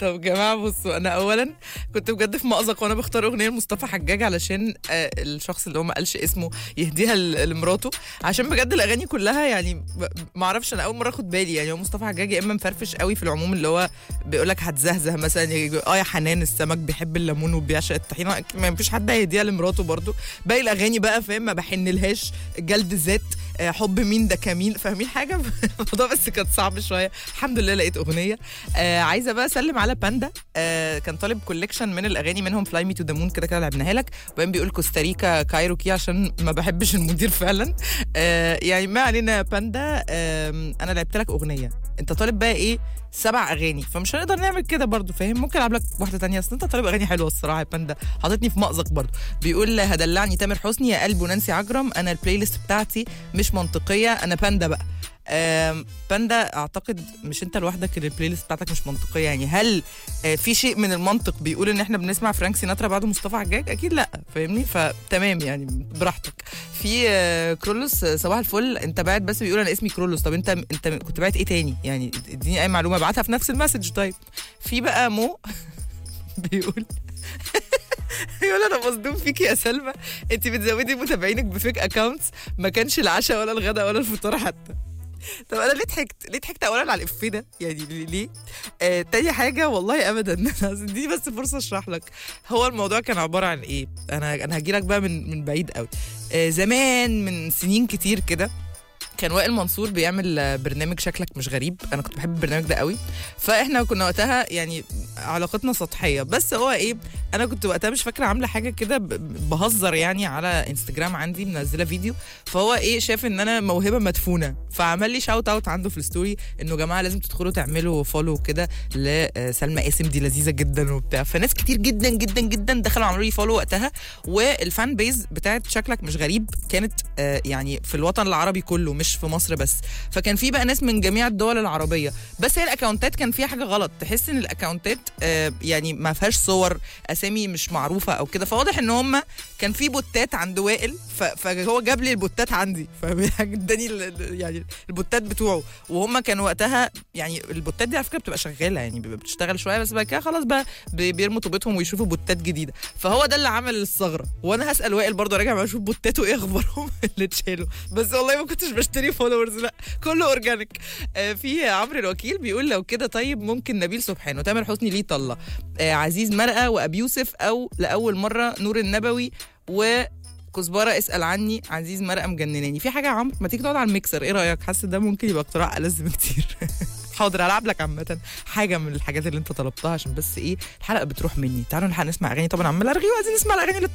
طب جماعه بصوا انا اولا كنت بجد في مأزق وانا بختار اغنيه لمصطفى حجاج علشان آه الشخص اللي هو ما قالش اسمه يهديها ل- لمراته عشان بجد الاغاني كلها يعني ب- ما اعرفش انا اول مره اخد بالي يعني هو مصطفى حجاج يا اما مفرفش قوي في العموم اللي هو بيقول لك هتزهزه مثلا يجي- اه يا حنان السمك بيحب الليمون وبيعشق الطحينه ما فيش حد هيهديها لمراته برضو باقي الاغاني بقى فاهم ما بحنلهاش جلد ذات آه، حب مين ده كمين فاهمين حاجه الموضوع بس كان صعب شويه الحمد لله لقيت اغنيه آه عايزه بقى اسلم على باندا آه كان طالب كوليكشن من الاغاني منهم فلاي مي تو ذا مون كده كده لعبناها لك وبعدين بيقول كوستاريكا كايروكي عشان ما بحبش المدير فعلا آه يعني ما علينا يا باندا آه انا لعبت لك اغنيه انت طالب بقى ايه سبع اغاني فمش هنقدر نعمل كده برضو فاهم ممكن العب لك واحده تانية اصل انت طالب اغاني حلوه الصراحه يا باندا حاططني في مأزق برضو بيقول هدلعني تامر حسني يا قلب ونانسي عجرم انا البلاي ليست بتاعتي مش منطقيه انا باندا بقى آم، باندا اعتقد مش انت لوحدك اللي البلاي ليست بتاعتك مش منطقيه يعني هل آه، في شيء من المنطق بيقول ان احنا بنسمع فرانك سيناترا بعد مصطفى حجاج اكيد لا فاهمني فتمام يعني براحتك في آه، كرولوس آه، صباح الفل انت باعت بس بيقول انا اسمي كرولوس طب انت انت كنت باعت ايه تاني يعني اديني اي معلومه ابعتها في نفس المسج طيب في بقى مو بيقول يقول انا مصدوم فيكي يا سلمى انت بتزودي متابعينك بفيك اكونتس ما كانش العشاء ولا الغداء ولا الفطار حتى طب انا ليه ضحكت ليه ضحكت اولا على الافيه ده يعني ليه- ليه آه تاني حاجه والله ابدا دي بس فرصه اشرح لك هو الموضوع كان عباره عن ايه انا انا هجي لك بقى من من بعيد قوي آه زمان من سنين كتير كده كان وائل منصور بيعمل آه، برنامج شكلك مش غريب انا كنت بحب البرنامج ده قوي فاحنا كنا وقتها يعني علاقتنا سطحيه بس هو ايه انا كنت وقتها مش فاكره عامله حاجه كده ب- بهزر يعني على انستجرام عندي منزله فيديو فهو ايه شاف ان انا موهبه مدفونه فعمل لي شاوت اوت عنده في الستوري انه يا جماعه لازم تدخلوا تعملوا فولو كده لسلمى قاسم دي لذيذه جدا وبتاع فناس كتير جدا جدا جدا دخلوا عملوا لي فولو وقتها والفان بيز بتاعت شكلك مش غريب كانت آه، يعني في الوطن العربي كله مش في مصر بس فكان في بقى ناس من جميع الدول العربيه بس هي الاكونتات كان فيها حاجه غلط تحس ان الاكونتات آه، يعني ما فيهاش صور اسامي مش معروفه او كده فواضح ان هم كان في بوتات عند وائل ف- فهو جاب لي البوتات عندي فاداني ال- ال- يعني البوتات بتوعه وهم كانوا وقتها يعني البوتات دي على فكره بتبقى شغاله يعني بيبقى بتشتغل شويه بس بعد كده خلاص بقى بي- بيرموا طوبتهم ويشوفوا بوتات جديده فهو ده اللي عمل الثغره وانا هسال وائل برضه راجع معاه اشوف بوتاته ايه اخبارهم اللي اتشالوا بس والله ما كنتش بشتري فولورز لا كله اورجانيك آه في عمرو الوكيل بيقول لو كده طيب ممكن نبيل سبحان وتامر حسني ليه طله آه عزيز مرقه وابي يوسف او لاول مره نور النبوي و كزبره اسال عني عزيز مرقه مجنناني في حاجه يا عمرو ما تيجي تقعد على الميكسر ايه رايك حاسس ده ممكن يبقى اقتراح ألذ بكتير حاضر هلعب لك عامه حاجه من الحاجات اللي انت طلبتها عشان بس ايه الحلقه بتروح مني تعالوا نلحق نسمع اغاني طبعا عمال ارغي وعايزين نسمع الاغاني اللي